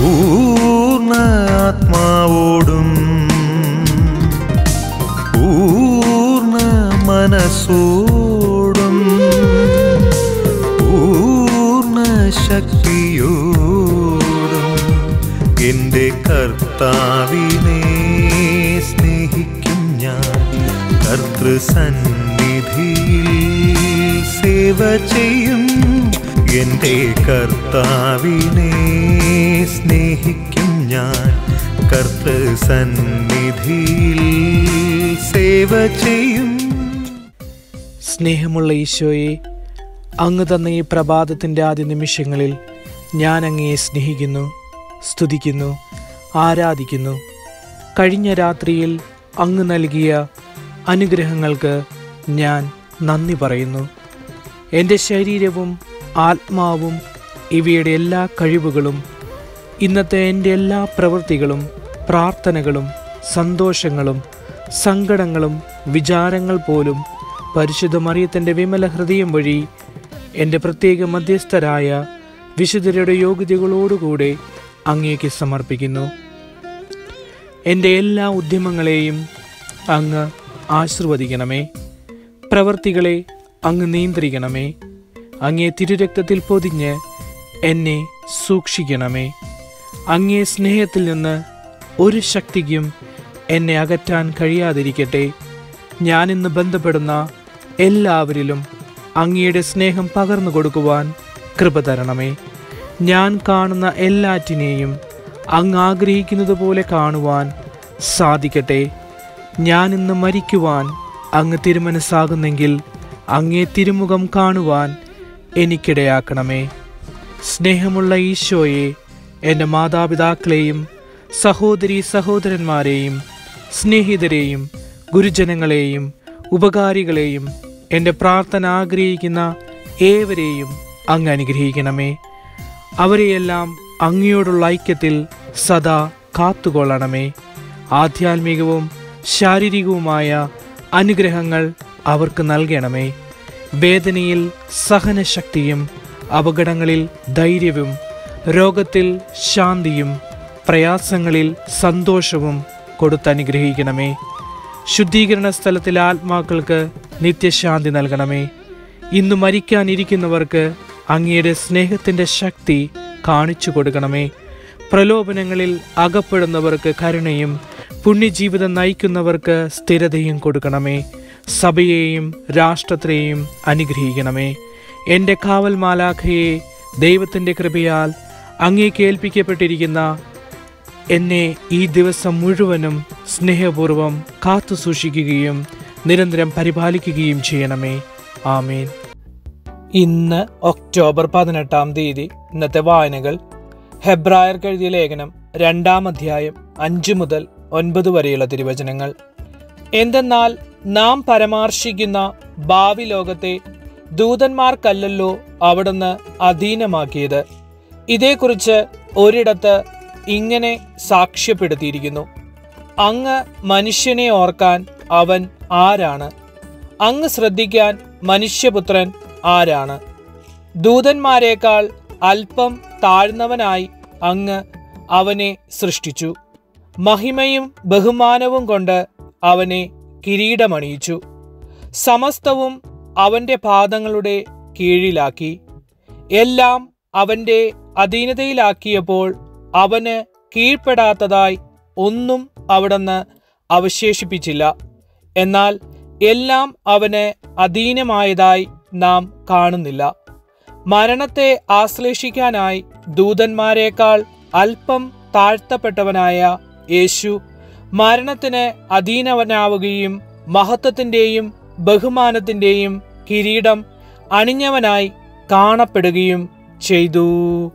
പൂർണ്ണ ആത്മാവോടും പൂർണ്ണ മനസ്സോടും പൂർണ്ണ ശക്തിയോടും എൻ്റെ കർത്താവിനെ സ്നേഹിക്കും ഞാൻ കർത്തൃസന്നിധിയിൽ സേവ ചെയ്യും എൻ്റെ കർത്താവിനെ സ്നേഹിക്കും ഞാൻ കർത്തൃസന്നിധിയിൽ സേവ ചെയ്യും സ്നേഹമുള്ള ഈശോയെ അങ്ങ് തന്ന ഈ പ്രഭാതത്തിൻ്റെ ആദ്യ നിമിഷങ്ങളിൽ ഞാൻ അങ്ങയെ സ്നേഹിക്കുന്നു സ്തുതിക്കുന്നു ആരാധിക്കുന്നു കഴിഞ്ഞ രാത്രിയിൽ അങ്ങ് നൽകിയ അനുഗ്രഹങ്ങൾക്ക് ഞാൻ നന്ദി പറയുന്നു എൻ്റെ ശരീരവും ആത്മാവും ഇവയുടെ എല്ലാ കഴിവുകളും ഇന്നത്തെ എൻ്റെ എല്ലാ പ്രവൃത്തികളും പ്രാർത്ഥനകളും സന്തോഷങ്ങളും സങ്കടങ്ങളും വിചാരങ്ങൾ പോലും പരിശുദ്ധ മറിയത്തിൻ്റെ വിമല ഹൃദയം വഴി എൻ്റെ പ്രത്യേക മധ്യസ്ഥരായ വിശുദ്ധരുടെ യോഗ്യതകളോടുകൂടെ അങ്ങേക്ക് സമർപ്പിക്കുന്നു എൻ്റെ എല്ലാ ഉദ്യമങ്ങളെയും അങ്ങ് ആശീർവദിക്കണമേ പ്രവർത്തികളെ അങ്ങ് നിയന്ത്രിക്കണമേ അങ്ങേ തിരുരക്തത്തിൽ പൊതിഞ്ഞ് എന്നെ സൂക്ഷിക്കണമേ അങ്ങേ സ്നേഹത്തിൽ നിന്ന് ഒരു ശക്തിക്കും എന്നെ അകറ്റാൻ കഴിയാതിരിക്കട്ടെ ഞാനിന്ന് ബന്ധപ്പെടുന്ന എല്ലാവരിലും അങ്ങയുടെ സ്നേഹം പകർന്നു കൊടുക്കുവാൻ കൃപ തരണമേ ഞാൻ കാണുന്ന എല്ലാറ്റിനെയും അങ്ങ് ആഗ്രഹിക്കുന്നത് പോലെ കാണുവാൻ സാധിക്കട്ടെ ഞാൻ ഇന്ന് മരിക്കുവാൻ അങ്ങ് തിരുമനസ്സാകുന്നെങ്കിൽ അങ്ങേ തിരുമുഖം കാണുവാൻ എനിക്കിടയാക്കണമേ സ്നേഹമുള്ള ഈശോയെ എൻ്റെ മാതാപിതാക്കളെയും സഹോദരി സഹോദരന്മാരെയും സ്നേഹിതരെയും ഗുരുജനങ്ങളെയും ഉപകാരികളെയും എൻ്റെ പ്രാർത്ഥന ആഗ്രഹിക്കുന്ന ഏവരെയും അങ്ങ് അനുഗ്രഹിക്കണമേ അവരെയെല്ലാം അങ്ങയോടുള്ള ഐക്യത്തിൽ സദാ കാത്തുകൊള്ളണമേ ആധ്യാത്മികവും ശാരീരികവുമായ അനുഗ്രഹങ്ങൾ അവർക്ക് നൽകണമേ വേദനയിൽ സഹനശക്തിയും അപകടങ്ങളിൽ ധൈര്യവും രോഗത്തിൽ ശാന്തിയും പ്രയാസങ്ങളിൽ സന്തോഷവും കൊടുത്തനുഗ്രഹിക്കണമേ ശുദ്ധീകരണ സ്ഥലത്തിലെ ആത്മാക്കൾക്ക് നിത്യശാന്തി നൽകണമേ ഇന്ന് മരിക്കാനിരിക്കുന്നവർക്ക് അങ്ങയുടെ സ്നേഹത്തിൻ്റെ ശക്തി കാണിച്ചു കൊടുക്കണമേ പ്രലോഭനങ്ങളിൽ അകപ്പെടുന്നവർക്ക് കരുണയും പുണ്യജീവിതം നയിക്കുന്നവർക്ക് സ്ഥിരതയും കൊടുക്കണമേ സഭയെയും രാഷ്ട്രത്തെയും അനുഗ്രഹിക്കണമേ എൻ്റെ കാവൽ മാലാഖയെ ദൈവത്തിൻ്റെ കൃപയാൽ അങ്ങേക്ക് ഏൽപ്പിക്കപ്പെട്ടിരിക്കുന്ന എന്നെ ഈ ദിവസം മുഴുവനും സ്നേഹപൂർവം കാത്തു സൂക്ഷിക്കുകയും നിരന്തരം പരിപാലിക്കുകയും ചെയ്യണമേ ആമേൻ ഇന്ന് ഒക്ടോബർ പതിനെട്ടാം തീയതി ഇന്നത്തെ വായനകൾ ഹെബ്രായർക്ക് എഴുതിയ ലേഖനം രണ്ടാം അധ്യായം അഞ്ച് മുതൽ ഒൻപത് വരെയുള്ള തിരുവചനങ്ങൾ എന്തെന്നാൽ നാം പരാമർശിക്കുന്ന ഭാവി ലോകത്തെ ദൂതന്മാർക്കല്ലല്ലോ അവിടുന്ന് അധീനമാക്കിയത് ഇതേക്കുറിച്ച് ഒരിടത്ത് ഇങ്ങനെ സാക്ഷ്യപ്പെടുത്തിയിരിക്കുന്നു അങ്ങ് മനുഷ്യനെ ഓർക്കാൻ അവൻ ആരാണ് അങ്ങ് ശ്രദ്ധിക്കാൻ മനുഷ്യപുത്രൻ ആരാണ് ദൂതന്മാരെക്കാൾ അല്പം താഴ്ന്നവനായി അങ്ങ് അവനെ സൃഷ്ടിച്ചു മഹിമയും ബഹുമാനവും കൊണ്ട് അവനെ കിരീടമണിയിച്ചു സമസ്തവും അവന്റെ പാദങ്ങളുടെ കീഴിലാക്കി എല്ലാം അവന്റെ അധീനതയിലാക്കിയപ്പോൾ അവന് കീഴ്പ്പെടാത്തതായി ഒന്നും അവിടുന്ന് അവശേഷിപ്പിച്ചില്ല എന്നാൽ എല്ലാം അവന് അധീനമായതായി നാം കാണുന്നില്ല മരണത്തെ ആശ്ലേഷിക്കാനായി ദൂതന്മാരെക്കാൾ അല്പം താഴ്ത്തപ്പെട്ടവനായ യേശു മരണത്തിന് അധീനവനാവുകയും മഹത്വത്തിന്റെയും ബഹുമാനത്തിന്റെയും കിരീടം അണിഞ്ഞവനായി കാണപ്പെടുകയും ചെയ്തു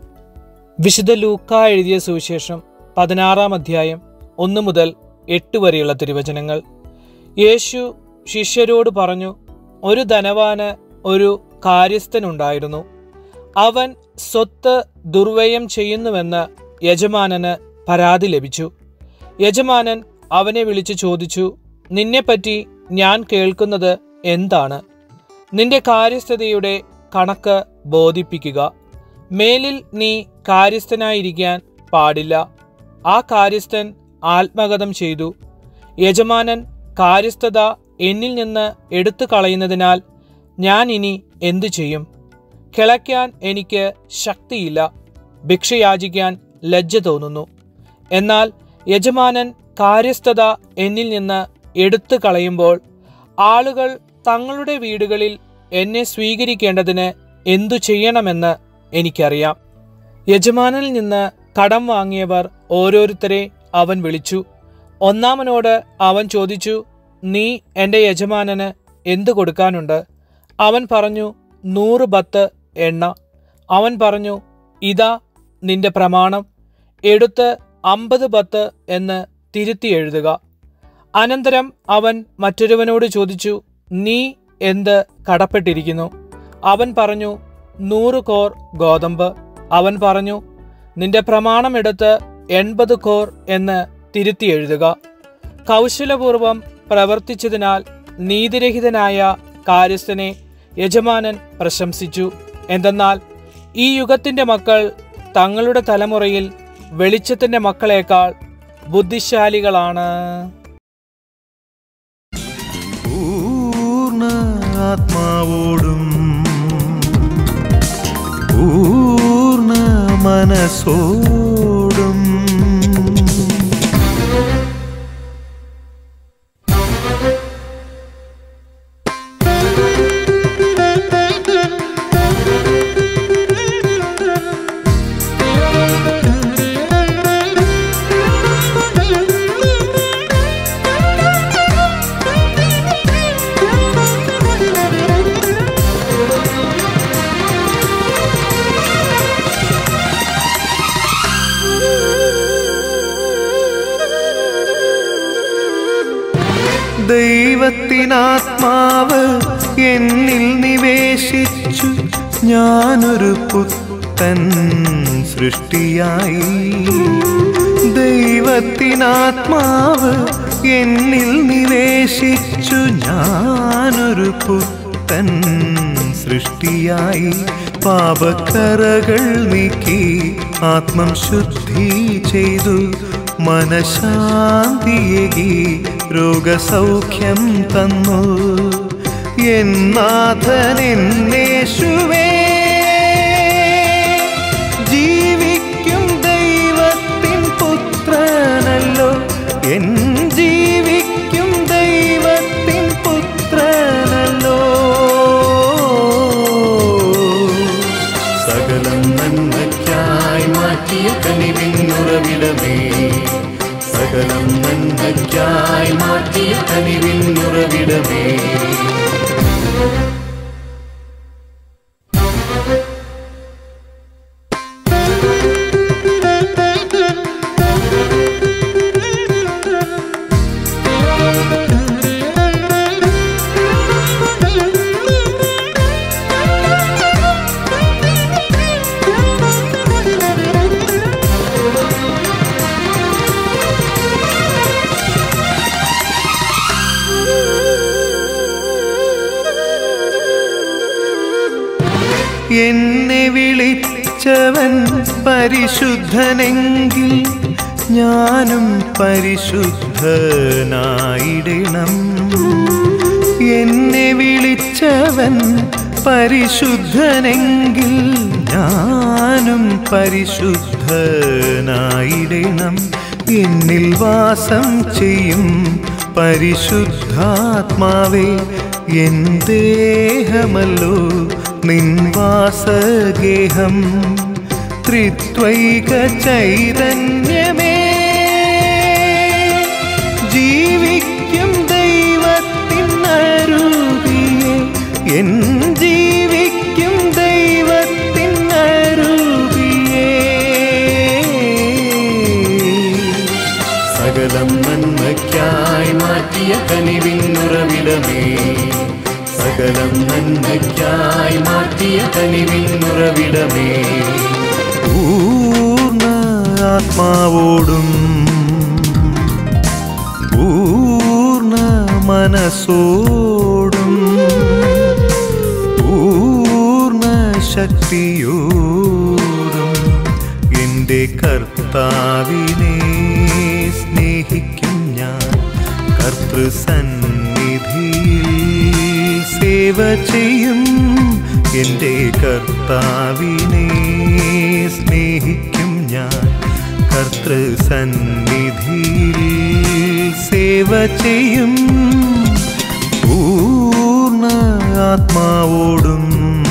വിശുദ്ധ ലൂക്ക എഴുതിയ സുവിശേഷം പതിനാറാം അധ്യായം ഒന്ന് മുതൽ എട്ട് വരെയുള്ള തിരുവചനങ്ങൾ യേശു ശിഷ്യരോട് പറഞ്ഞു ഒരു ധനവാന് ഒരു കാര്യസ്ഥനുണ്ടായിരുന്നു അവൻ സ്വത്ത് ദുർവ്യയം ചെയ്യുന്നുവെന്ന് യജമാനന് പരാതി ലഭിച്ചു യജമാനൻ അവനെ വിളിച്ചു ചോദിച്ചു നിന്നെപ്പറ്റി ഞാൻ കേൾക്കുന്നത് എന്താണ് നിന്റെ കാര്യസ്ഥതയുടെ കണക്ക് ബോധിപ്പിക്കുക മേലിൽ നീ കാര്യസ്ഥനായിരിക്കാൻ പാടില്ല ആ കാര്യസ്ഥൻ ആത്മഗതം ചെയ്തു യജമാനൻ കാര്യസ്ഥത എന്നിൽ നിന്ന് എടുത്തു കളയുന്നതിനാൽ ഞാൻ ഇനി എന്തു ചെയ്യും കിളയ്ക്കാൻ എനിക്ക് ശക്തിയില്ല ഭിക്ഷ യാചിക്കാൻ ലജ്ജ തോന്നുന്നു എന്നാൽ യജമാനൻ കാര്യസ്ഥത എന്നിൽ നിന്ന് എടുത്തു കളയുമ്പോൾ ആളുകൾ തങ്ങളുടെ വീടുകളിൽ എന്നെ സ്വീകരിക്കേണ്ടതിന് എന്തു ചെയ്യണമെന്ന് എനിക്കറിയാം യജമാനിൽ നിന്ന് കടം വാങ്ങിയവർ ഓരോരുത്തരെ അവൻ വിളിച്ചു ഒന്നാമനോട് അവൻ ചോദിച്ചു നീ എൻ്റെ യജമാനന് എന്തു കൊടുക്കാനുണ്ട് അവൻ പറഞ്ഞു നൂറ് ബത്ത് എണ്ണ അവൻ പറഞ്ഞു ഇതാ നിന്റെ പ്രമാണം എടുത്ത് അമ്പത് ബത്ത് എന്ന് തിരുത്തി എഴുതുക അനന്തരം അവൻ മറ്റൊരുവനോട് ചോദിച്ചു നീ എന്ത് കടപ്പെട്ടിരിക്കുന്നു അവൻ പറഞ്ഞു നൂറ് കോർ ഗോതമ്പ് അവൻ പറഞ്ഞു നിന്റെ പ്രമാണം എടുത്ത് എൺപത് കോർ എന്ന് തിരുത്തി എഴുതുക കൗശലപൂർവം പ്രവർത്തിച്ചതിനാൽ നീതിരഹിതനായ കാര്യസ്ഥനെ യജമാനൻ പ്രശംസിച്ചു എന്തെന്നാൽ ഈ യുഗത്തിന്റെ മക്കൾ തങ്ങളുടെ തലമുറയിൽ വെളിച്ചത്തിന്റെ മക്കളേക്കാൾ ബുദ്ധിശാലികളാണ് പൂർണ്ണ ആത്മാവോടും പൂർണ്ണ മനസ്സോടും ദൈവത്തിനാത്മാവ് എന്നിൽ നിവേശിച്ചു ഞാനൊരു പുത്തൻ സൃഷ്ടിയായി ദൈവത്തിനാത്മാവ് എന്നിൽ നിവേശിച്ചു ഞാനൊരു പുത്തൻ സൃഷ്ടിയായി പാപക്കറകൾ നീക്കി ആത്മം ശുദ്ധി ചെയ്തു മനശാന്തിയേകി രോഗസൗഖ്യം തന്നു എന്നാഥൻ എന്നേശുവേ ജീവിക്കും ദൈവത്തിൻ പുത്രനല്ലോ എൻ ജീവിക്കും ദൈവത്തിൻ പുത്രനല്ലോ സകലം നന്മയ്ക്കായി മാറ്റിയ കനിവിന്നുറവിടമേ സകലം നന്മയ്ക്കായി മാറ്റിയ കനിവിന്നുറവിടമേ എന്നെ വിളിച്ചവൻ പരിശുദ്ധനെങ്കിൽ ഞാനും പരിശുദ്ധനായിടണം എന്നെ വിളിച്ചവൻ പരിശുദ്ധനെങ്കിൽ ഞാനും പരിശുദ്ധനായിടണം എന്നിൽ വാസം ചെയ്യും പരിശുദ്ധാത്മാവേ എൻ ദേഹമല്ലോ നിൻ വാസഗേഹം ത്രിത്വൈക ചൈതന്യമേ ജീവിക്കും ദൈവത്തിൻ അരുവിയെ എൻ ജീവിക്കും ദൈവത്തിൻ അരുവിയെ സകലം നന്മയ്ക്കായി മാറ്റിയ കനിവിന്നുറവിടമേ സകലം നന്മയ്ക്കായി മാറ്റിയ കനിവിന്നുറവിടമേ പൂർണ്ണ ആത്മാവോടും പൂർണ്ണ മനസ്സോടും പൂർണ്ണ ശക്തിയോടും എൻ്റെ കർത്ത കർത്താവിനെ സ്നേഹിക്കും ഞാൻ കർത്തൃസന്നിധിയിൽ സേവ ചെയ്യും എൻ്റെ കർത്താവിനെ സ്നേഹിക്കും ഞാൻ കർത്തൃസന്നിധിയിൽ സേവ ചെയ്യും പൂർണ്ണ ആത്മാവോടും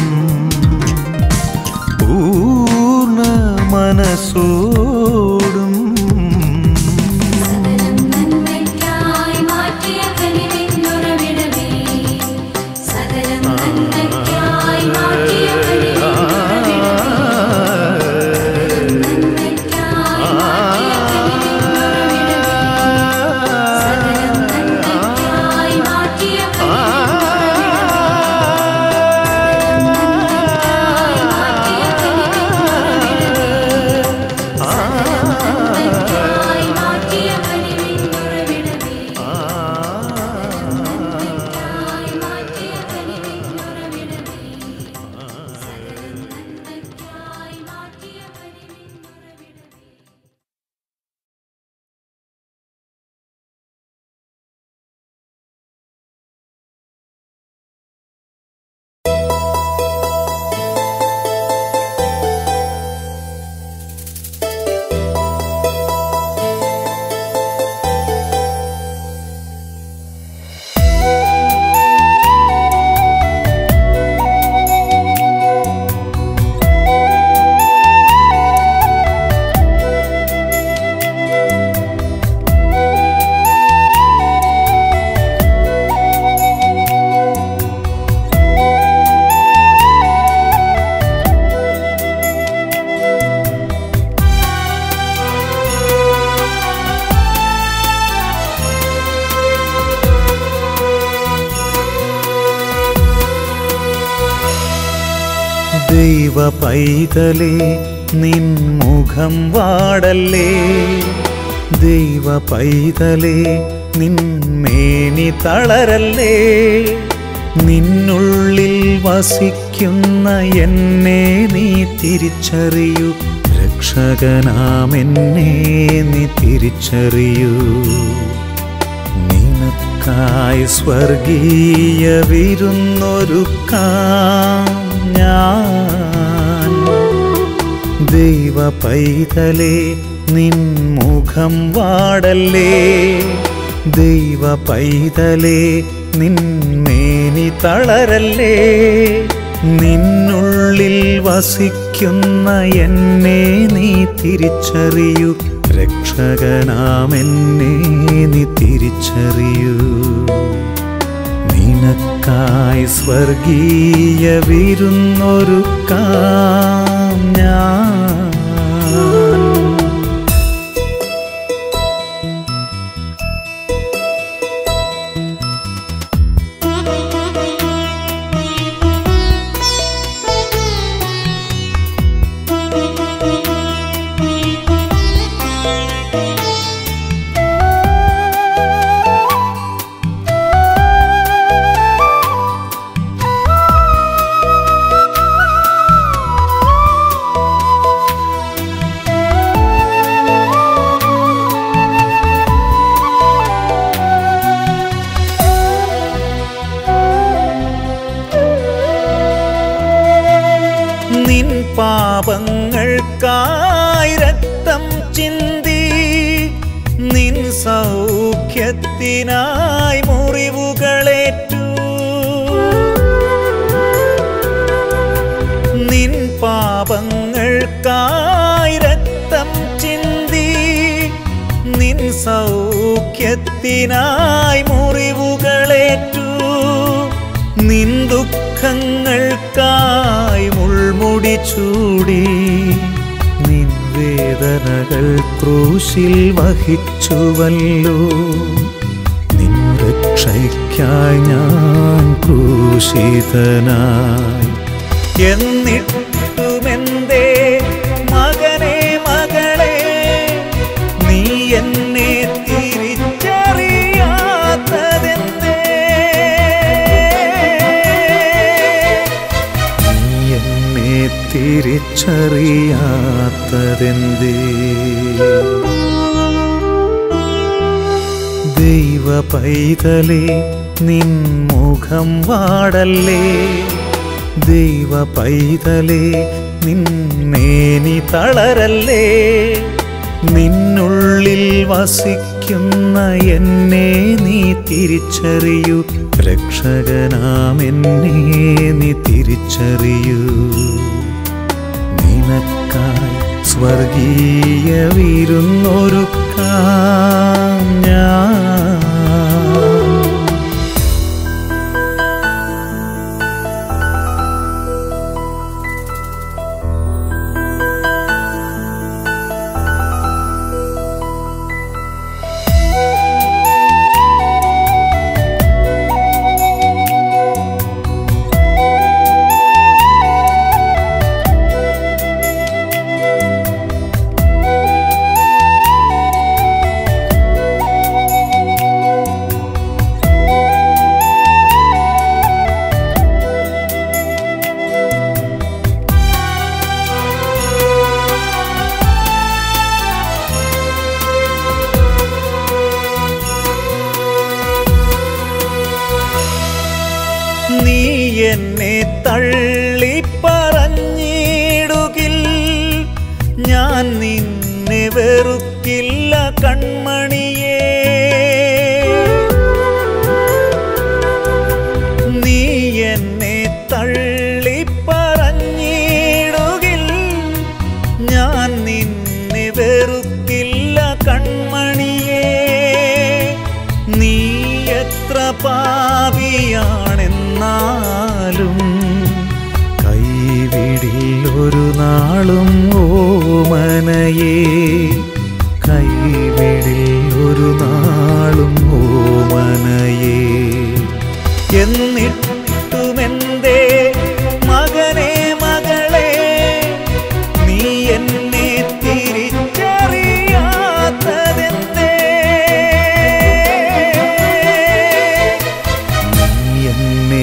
പൂർണ്ണ മനസ്സോടും സകലം നന്മയ്ക്കായി മാറ്റിയ കനിവിന്നുറവിടമേ സകലം നന്മയ്ക്കായി മാറ്റിയ കനിവിന്നുറവിടമേ നന്മയ്ക്കായി മാറ്റിയ കനിവിന്നുറവിടമേ സകലം നന്മയ്ക്കായി മാറ്റിയ നന്മയ്ക്കായി മാറ്റിയ കനിവിന്നുറവിടമേ നന്മയ്ക്കായി മാറ്റിയ കനിവിന്നുറവിടമേ സകലം നന്മയ്ക്കായി മാറ്റിയ കനിവിന്നുറവിടമേ ദൈവ പൈതലേ നിൻ മുഖം വാടല്ലേ ദൈവ പൈതലേ നിൻ മേനി തളരല്ലേ നിന്നുള്ളിൽ വസിക്കുന്ന എന്നെ നീ തിരിച്ചറിയൂ രക്ഷകനാമെന്നെ നീ തിരിച്ചറിയൂ നിനക്കായി സ്വർഗീയ വിരുന്നൊരുക്കാം ഞാൻ ദൈവ പൈതലേ നിൻ മുഖം വാടല്ലേ ദൈവ പൈതലേ നിന്മേനി തളരല്ലേ നിന്നുള്ളിൽ വസിക്കുന്ന എന്നെ നീ തിരിച്ചറിയൂ രക്ഷകനാമെന്നെ നീ തിരിച്ചറിയൂ നിനക്കായി സ്വർഗീയ വിരുന്നൊരുക്കാം ഞാൻ നിൻ പാപങ്ങൾക്കായി രക്തം ചിന്തി നിൻ സൗഖ്യത്തിനായി മുറിവുകളേറ്റു നിൻ പാപങ്ങൾക്കായി രക്തം ചിന്തി നിൻ സൗഖ്യത്തിനായി മുറിവുകളേറ്റു നിൻ ദുഃഖങ്ങൾക്കായി മുൾമുടി ചൂടി നിൻ വേദനകൾ ക്രൂശിൽ വഹിച്ചുവല്ലോ നിൻ രക്ഷയ്ക്കായി ഞാൻ ക്രൂശിതനായി എന്നിട്ടുമെന്തേ മകനെ മകളെ നീ എന്നെ തിരിച്ചറിയാത്തതെന്തേ നീ എന്നെ തിരി തിരിച്ചറിയാത്തതെന്തേ ദൈവ പൈതലേ നിൻ മുഖം വാടല്ലേ ദൈവ പൈതലേ നിന്നേനി തളരല്ലേ നിന്നുള്ളിൽ വസിക്കുന്ന എന്നെ നീ തിരിച്ചറിയൂ രക്ഷകനാം എന്നെ നീ തിരിച്ചറിയൂ നിനക്കായി സ്വർഗീയ വിരുന്നൊരുക്കാം ഞാൻ നീ എന്നെ തള്ളി പറഞ്ഞിടുകിൽ ഞാൻ നിന്നെ വെറുക്കില്ല കൺമണിയേ നീ എന്നെ തള്ളി പറഞ്ഞിടുകിൽ ഞാൻ നിന്നെ വെറുക്കില്ല കൺമണിയേ നീ എത്ര പാപിയാണെന്നാലും കൈവിടിൽ ഒരു നാളും ഓമനയേ കൈവിടിൽ ഒരു നാളും ഓമനയേ എന്നിട്ടുമെന്തേ മകനെ മകളെ നീ എന്നെ തിരിച്ചറിയാത്തതെന്തേ നീ എന്നെ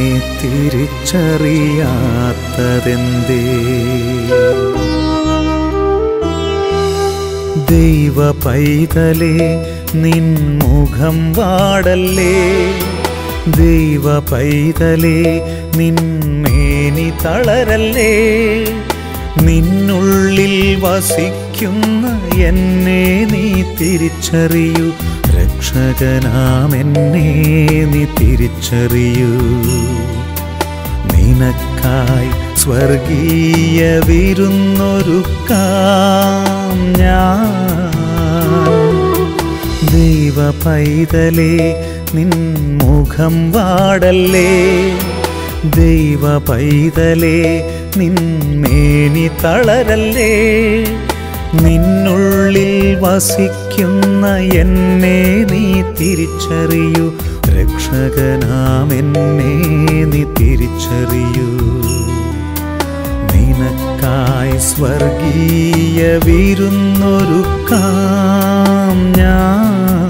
തിരിച്ചറിയാത്തതെന്തേ ദൈവ പൈതലേ നിൻ മുഖം വാടല്ലേ ദൈവ പൈതലേ നിന്നേനി തളരല്ലേ നിന്നുള്ളിൽ വസിക്കുന്ന എന്നെ നീ തിരിച്ചറിയൂ രക്ഷകനാം എന്നെ നീ തിരിച്ചറിയൂ നിനക്കായി സ്വർഗീയ വിരുന്നൊരുക്കാം ഞാൻ ദൈവ പൈതലേ നിൻ മുഖം വാടല്ലേ ദൈവ പൈതലേ നിന്നേനി തളരല്ലേ നിന്നുള്ളിൽ വസിക്കുന്ന എന്നെ നീ തിരിച്ചറിയൂ രക്ഷകനാം എന്നെ നീ തിരിച്ചറിയൂ നിനക്കായി സ്വർഗീയ വിരുന്നൊരുക്കാം ഞാൻ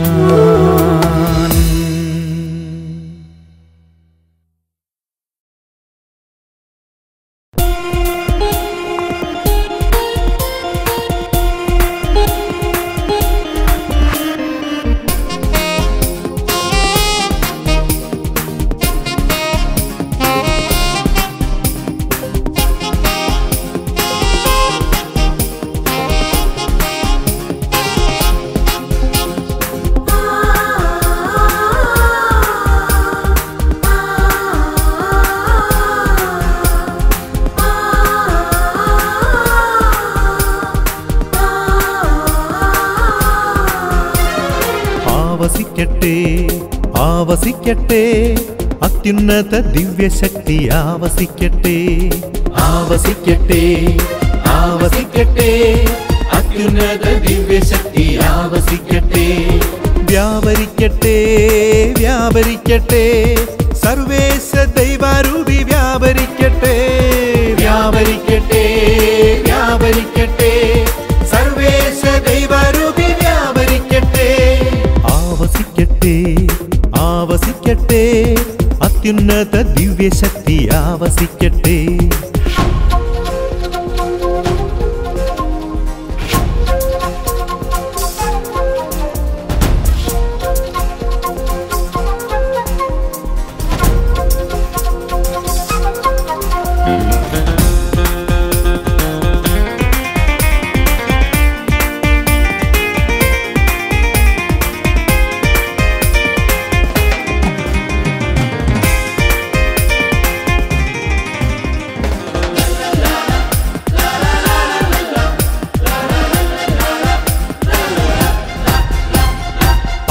ആവസിക്കട്ടെ ആവസിക്കട്ടെ അത്യുന്നത ദിവ്യശക്തി ആവസിക്കട്ടെ ആവസിക്കട്ടെ ആവസിക്കട്ടെ അത്യുന്നത ദിവ്യശക്തി ആവസിക്കട്ടെ വ്യാപരിക്കട്ടെ വ്യാപരിക്കട്ടെ സർവേശ ദൈവാരൂപി വ്യാപരിക്കട്ടെ വ്യാപരിക്കട്ടെ വ്യാപരിക്കട്ടെ സർവേശ ദൈവാരൂപി വ്യാപരിക്കട്ടെ ആവസിക്കട്ടെ ആവസിക്കട്ടെ അത്യുന്നത ദിവ്യശക്തി ആവസിക്കട്ടെ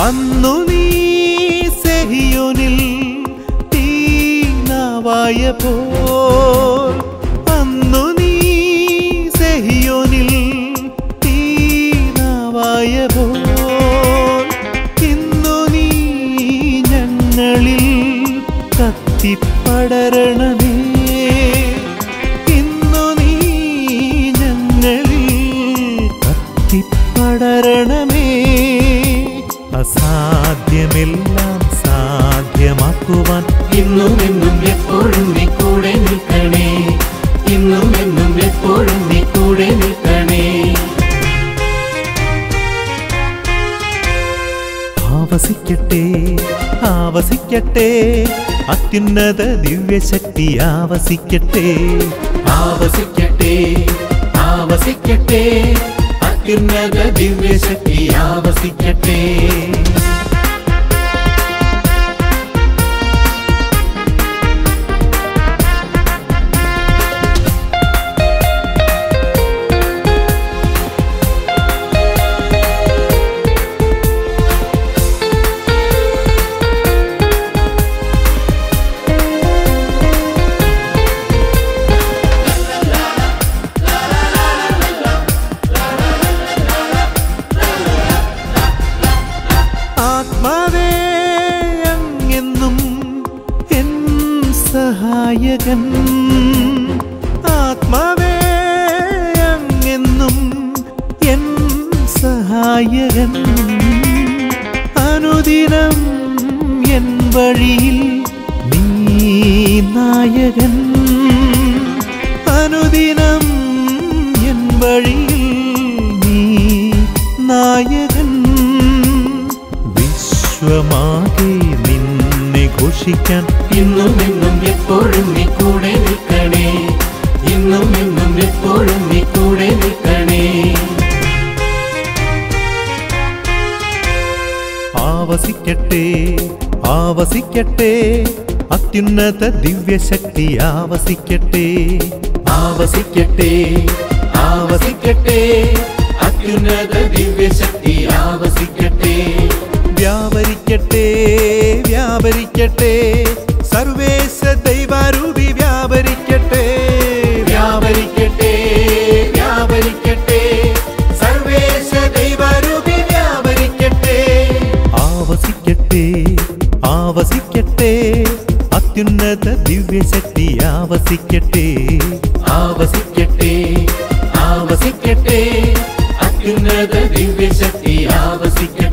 അന്നു നീ സെഹിയോനിൽ തീനാവായ പോൽ അന്നു നീ സെഹിയോനിൽ തീനാവായ പോൽ ഇന്നു നീ ഞങ്ങളിൽ കത്തിപ്പടരണമേ ഇന്നു നീ ഞങ്ങളിൽ കത്തിപ്പടരണമേ അസാധ്യമെല്ലാം സാധ്യമാക്കുവാൻ ഇന്നും എന്നും എപ്പോഴും നീ കൂടെ നിൽക്കണേ ഇന്നും എന്നും എപ്പോഴും നീ കൂടെ നിൽക്കണേ ആവസിക്കട്ടെ ആവസിക്കട്ടെ അത്യുന്നത ദിവ്യശക്തി ആവസിക്കട്ടെ ആവസിക്കട്ടെ ആവസിക്കട്ടെ അത്യുന്നത ദിവ്യശക്തി ആവസിക്കട്ടെ ആത്മാവേ അങ്ങെന്നും എൻ സഹായകൻ ആത്മാവേ അങ്ങെന്നും എൻ സഹായകൻ അനുദിനം എൻ വഴിയിൽ നീ നായകൻ അനുദിനം എൻ വഴിയിൽ നീ നായകൻ വിശ്വമാകെ നിന്നെ ഘോഷിക്കാൻ ഇന്നും എന്നും എപ്പോഴും നീ കൂടെ നിൽക്കണേ ഇന്നും എന്നും എപ്പോഴും നീ കൂടെ നിൽക്കണേ ആവസിക്കട്ടെ ആവസിക്കട്ടെ അത്യുന്നത ദിവ്യശക്തി ആവസിക്കട്ടെ ആവസിക്കട്ടെ ആവസിക്കട്ടെ അത്യുന്നത ദിവ്യശക്തി ആവസിക്കട്ടെ വ്യാപരിക്കട്ടെ വ്യാപരിക്കട്ടെ സർവേശ ദൈവാരൂപി വ്യാപരിക്കട്ടെ വ്യാപരിക്കട്ടെ വ്യാപരിക്കട്ടെ സർവേശ ദൈവരൂപി വ്യാപരിക്കട്ടെ ആവസിക്കട്ടെ ആവസിക്കട്ടെ അത്യുന്നത ദിവ്യശക്തി ആവസിക്കട്ടെ ആവസിക്കട്ടെ ആവസിക്കട്ടെ അത്യുന്നത ദിവ്യശക്തി ആവസിക്കട്ടെ